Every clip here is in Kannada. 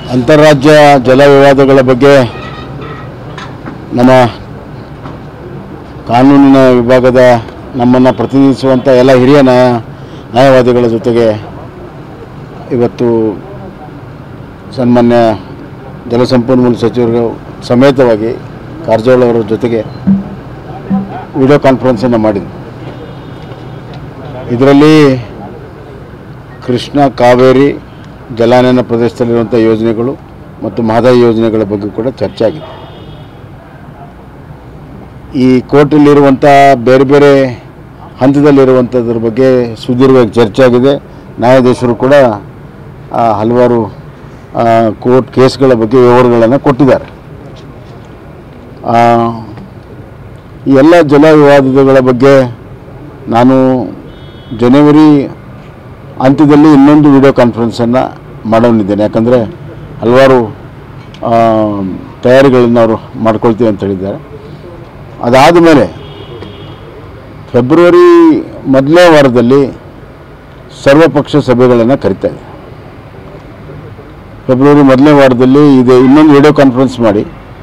ಅಂತಾರಾಜ್ಯ ಜಲ ವಿವಾದಗಳ ಬಗ್ಗೆ ನಮ್ಮ ಕಾನೂನಿನ ವಿಭಾಗದ ನಮ್ಮನ್ನು ಪ್ರತಿನಿಧಿಸುವಂಥ ಎಲ್ಲ ಹಿರಿಯ ನ್ಯಾಯ ನ್ಯಾಯವಾದಿಗಳ ಜೊತೆಗೆ ಇವತ್ತು ಸನ್ಮಾನ್ಯ ಜಲಸಂಪನ್ಮೂಲ ಸಚಿವರು ಸಮೇತವಾಗಿ ಕಾರಜೋಳ ಅವರ ಜೊತೆಗೆ ವಿಡಿಯೋ ಕಾನ್ಫರೆನ್ಸನ್ನು ಮಾಡಿದ್ವಿ ಇದರಲ್ಲಿ ಕೃಷ್ಣ ಕಾವೇರಿ ಜಲಾನಯನ ಪ್ರದೇಶದಲ್ಲಿರುವಂಥ ಯೋಜನೆಗಳು ಮತ್ತು ಮಹದಾಯಿ ಯೋಜನೆಗಳ ಬಗ್ಗೆ ಕೂಡ ಚರ್ಚೆ ಆಗಿದೆ ಈ ಕೋರ್ಟಲ್ಲಿರುವಂಥ ಬೇರೆ ಬೇರೆ ಹಂತದಲ್ಲಿರುವಂಥದ್ರ ಬಗ್ಗೆ ಸುದೀರ್ಘವಾಗಿ ಚರ್ಚೆ ಆಗಿದೆ ನ್ಯಾಯಾಧೀಶರು ಕೂಡ ಆ, ಹಲವಾರು ಆ, ಕೋರ್ಟ್ ಕೇಸ್ಗಳ ಬಗ್ಗೆ ವಿವರಗಳನ್ನು ಕೊಟ್ಟಿದ್ದಾರೆ ಆ, ಈ ಎಲ್ಲ ಜಲ ವಿವಾದಗಳ ಬಗ್ಗೆ ನಾನು ಜನವರಿ ಅಂತ್ಯದಲ್ಲಿ ಇನ್ನೊಂದು ವಿಡಿಯೋ ಕಾನ್ಫರೆನ್ಸನ್ನು ಮಾಡೋನಿದ್ದೇನೆ ಯಾಕಂದರೆ ಹಲವಾರು ಆ, ತಯಾರಿಗಳನ್ನು ಅವರು ಮಾಡ್ಕೊಳ್ತೀವಿ ಅಂತ ಹೇಳಿದ್ದಾರೆ ಅದಾದ ಮೇಲೆ ಫೆಬ್ರವರಿ ಮೊದಲನೇ ವಾರದಲ್ಲಿ ಸರ್ವಪಕ್ಷ ಸಭೆಗಳನ್ನು ಕರಿತಾ ಇದೆ ಫೆಬ್ರವರಿ ಮೊದಲನೇ ವಾರದಲ್ಲಿ ಇದೆ ಇನ್ನೊಂದು ವಿಡಿಯೋ ಕಾನ್ಫರೆನ್ಸ್ ಮಾಡಿ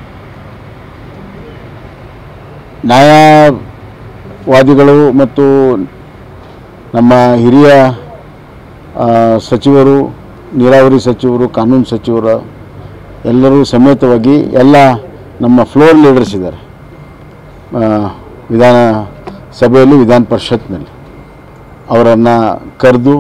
ನ್ಯಾಯವಾದಿಗಳು ಮತ್ತು ನಮ್ಮ ಹಿರಿಯ ಆ, ಸಚಿವರು ನೀರಾವರಿ ಸಚಿವರು ಕಾನೂನು ಸಚಿವರು ಎಲ್ಲರೂ ಸಮೇತವಾಗಿ ಎಲ್ಲ ನಮ್ಮ ಫ್ಲೋರ್ ಲೀಡರ್ಸ್ ಇದ್ದಾರೆ ಆ, ವಿಧಾನ ಸಭೆಯಲ್ಲಿ ವಿಧಾನ ಪರಿಷತ್ನಲ್ಲಿ ಅವರನ್ನು ಕರೆದು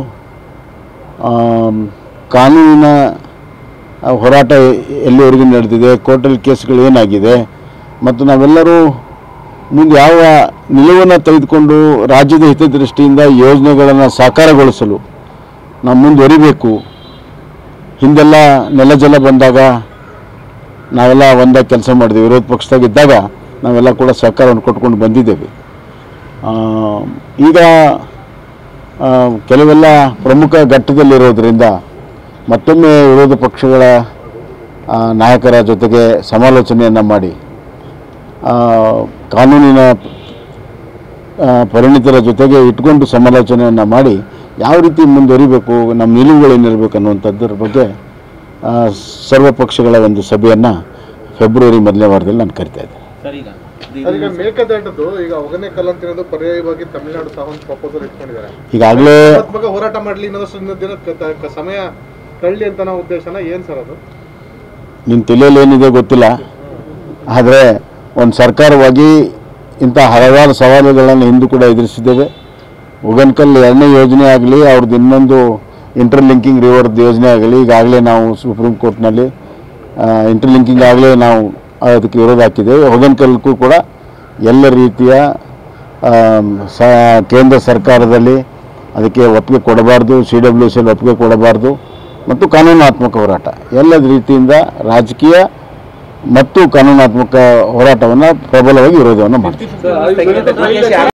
ಕಾನೂನಿನ ಆ, ಹೋರಾಟ ಎ- ಎಲ್ಲಿವರೆಗೂ ನಡೆದಿದೆ ಕೋರ್ಟಲ್ಲಿ ಕೇಸ್ಗಳು ಏನಾಗಿದೆ ಮತ್ತು ನಾವೆಲ್ಲರೂ ಮುಂದೆ ಯಾವ ನಿಲುವನ್ನು ತೆಗೆದುಕೊಂಡು ರಾಜ್ಯದ ಹಿತದೃಷ್ಟಿಯಿಂದ ಯೋಜನೆಗಳನ್ನು ಸಾಕಾರಗೊಳಿಸಲು ನಾವು ಮುಂದುವರಿಬೇಕು ಹಿಂದೆಲ್ಲ ನೆಲ ಜಲ ಬಂದಾಗ ನಾವೆಲ್ಲ ಒಂದಾಗಿ ಕೆಲಸ ಮಾಡಿದ್ವಿ ವಿರೋಧ ಪಕ್ಷದಾಗಿದ್ದಾಗ ನಾವೆಲ್ಲ ಕೂಡ ಸಹಕಾರವನ್ನು ಕೊಟ್ಕೊಂಡು ಬಂದಿದ್ದೇವೆ ಆ, ಈಗ ಆ, ಕೆಲವೆಲ್ಲ ಪ್ರಮುಖ ಘಟ್ಟದಲ್ಲಿರೋದ್ರಿಂದ ಮತ್ತೊಮ್ಮೆ ವಿರೋಧ ಪಕ್ಷಗಳ ಆ, ನಾಯಕರ ಜೊತೆಗೆ ಸಮಾಲೋಚನೆಯನ್ನು ಮಾಡಿ ಆ, ಕಾನೂನಿನ ಆ, ಪರಿಣಿತರ ಜೊತೆಗೆ ಇಟ್ಕೊಂಡು ಸಮಾಲೋಚನೆಯನ್ನು ಮಾಡಿ ಯಾವ ರೀತಿ ಮುಂದುವರಿಬೇಕು ನಮ್ಮ ನಿಲುವುಗಳೇನಿರಬೇಕು ಅನ್ನುವಂಥದ್ರ ಬಗ್ಗೆ ಆ, ಸರ್ವ ಪಕ್ಷಗಳ ಒಂದು ಸಭೆಯನ್ನು ಫೆಬ್ರವರಿ ಮೊದಲನೇ ವಾರದಲ್ಲಿ ನಾನು ಕರಿತಾ ಇದ್ದೆ ಸರ್ ಈಗ ಸರ್, ಈಗ ಮೇಕೆದಾಟದ್ದು ಈಗ ಒಗನೇಕಲ್ ಅಂತ ಇರೋದು ಪರ್ಯಾಯವಾಗಿ ತಮಿಳುನಾಡು ಸಹ ಒಂದು ಪ್ರಪೋಸಲ್ ಇಟ್ಕೊಂಡಿದ್ದಾರೆ ಈಗಾಗಲೇ ಅದ್ರ ಬಗ್ಗೆ ಹೋರಾಟ ಮಾಡ್ಲಿ ಇನ್ನೊಂದಷ್ಟು ಇನ್ನೊಂದು ದಿನ ಕ- ತ- ಕ- ಸಮಯ ಕಳ್ಳಿ ಅಂತ ನಾವು ಉದ್ದೇಶನ ಏನ್ ಸರ್ ಅದು ನಿನ್ನ ತಲೆಯಲ್ಲಿ ಏನಿದೆ ಗೊತ್ತಿಲ್ಲ ಆದರೆ ಒಂದು ಸರ್ಕಾರವಾಗಿ ಇಂಥ ಹಲವಾರು ಸವಾಲುಗಳನ್ನು ಹಿಂದೂ ಕೂಡ ಎದುರಿಸಿದ್ದೇವೆ ಉಗನ್ಕಲ್ ಎರಡನೇ ಯೋಜನೆ ಆಗಲಿ ಅವ್ರದ್ದು ಇನ್ನೊಂದು ಇಂಟರ್ಲಿಂಕಿಂಗ್ ರಿವರ್ದು ಯೋಜನೆ ಆಗಲಿ ಈಗಾಗಲೇ ನಾವು ಸುಪ್ರೀಂ ಕೋರ್ಟ್ನಲ್ಲಿ ಇಂಟರ್ಲಿಂಕಿಂಗ್ ಆಗಲೇ ನಾವು ಅದಕ್ಕೆ ವಿರೋಧ ಹಾಕಿದ್ದೇವೆ ಹೊಗನ್ಕಲ್ಗೂ ಕೂಡ ಎಲ್ಲ ರೀತಿಯ ಆಮ್, ಸ ಕೇಂದ್ರ ಸರ್ಕಾರದಲ್ಲಿ ಅದಕ್ಕೆ ಒಪ್ಪಿಗೆ ಕೊಡಬಾರ್ದು ಸಿ ಡಬ್ಲ್ಯೂ ಸಿ ಒಪ್ಪಿಗೆ ಕೊಡಬಾರ್ದು ಮತ್ತು ಕಾನೂನಾತ್ಮಕ ಹೋರಾಟ ಎಲ್ಲದ ರೀತಿಯಿಂದ ರಾಜಕೀಯ ಮತ್ತು ಕಾನೂನಾತ್ಮಕ ಹೋರಾಟವನ್ನು ಪ್ರಬಲವಾಗಿ ವಿರೋಧವನ್ನು ಮಾಡ್ತೀವಿ ತೆಗೆದ